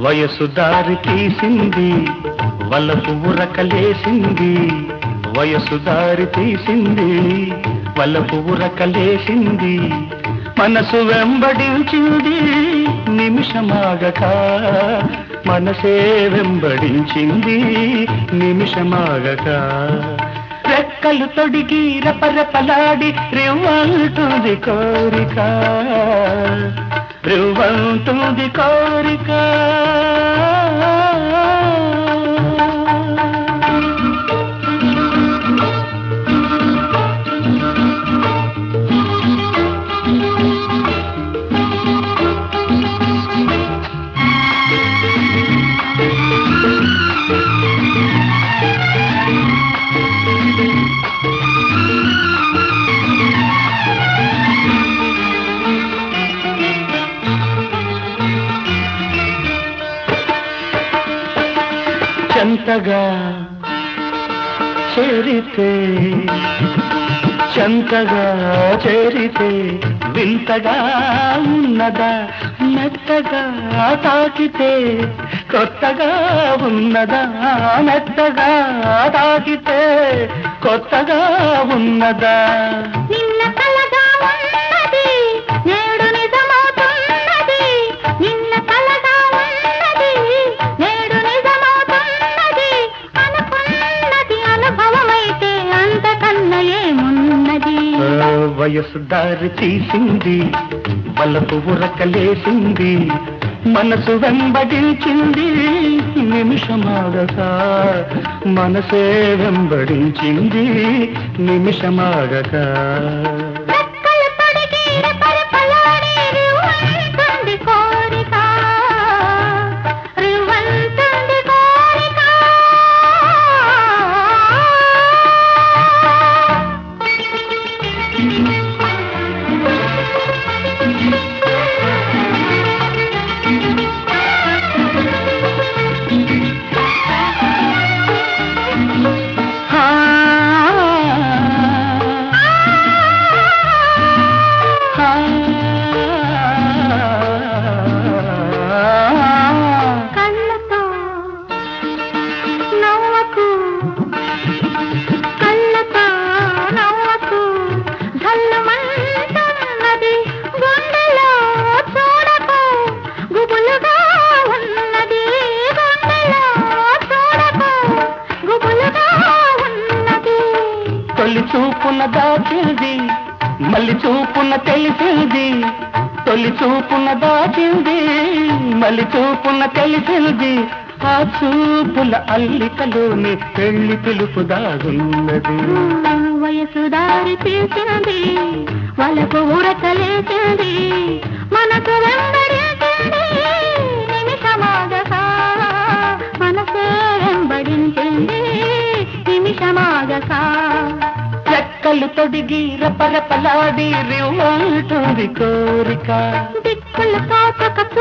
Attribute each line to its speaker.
Speaker 1: వయసు దారి తీసింది వలపు ఉరకలేసింది వయసు దారి తీసింది వలపు ఉరకలేసింది మనసు వెంబడించింది నిమిషమాగక మనసే వెంబడించింది నిమిషమాగక రెక్కలు తొడిగి రపరపలాడి రివ్వంటుంది కోరిక రివ్వంటుంది కోరిక చెంతగా చేరితే చెంతగా చేరితే వింతగా ఉన్నదా మెత్తగా తాకితే కొత్తగా ఉన్నదా మెత్తగా తాకితే కొత్తగా ఉన్నదా
Speaker 2: నిన్న కలగా ఉన్నది నేడు నిజమవుతున్నది నిన్న కలగా ఉన్నది నేడు నిజమవుతున్నది అనుకున్నది అనుభవమైతే అంతకన్నా ఏమున్నది
Speaker 1: ఆ, వయసు దారి తీసింది బలపు ఉరకలేసింది మనసు వెంబడించింది నిమిషమాగక మనసే వెంబడించింది నిమిషమాగక
Speaker 2: రెక్కలు తొడిగి రెపరెపలాడి రివ్వంటుంది కోరిక రివ్వంటుంది కోరిక
Speaker 1: ఆ, ఆ,
Speaker 2: కళ్ళతో నవ్వకు కళ్ళతో నవ్వకు జల్లుమంటున్నది గుండెలో చూడకు గుబులుగా ఉన్నది గుండెలో చూడకు గుబులుగా ఉన్నది
Speaker 1: తొలి చూపున దాచింది మళ్ళీ చూపున తెలిసింది తొలి చూపున దాచింది మళ్ళీ చూపున తెలిసింది ఆ చూపుల అల్లికలోని పెళ్లి పిలుపు దాగున్నది
Speaker 2: వయసు దారి తీసింది వాళ్ళకు ఉరకలేసింది మనకు వెంబడించింది నిమిషమాగక మనసే వెంబడించింది నిమిషమాగక
Speaker 1: రెక్కలు తొడిగి రపరపలాడి రివ్వంటుంది కోరిక
Speaker 2: దిక్కులు తోచక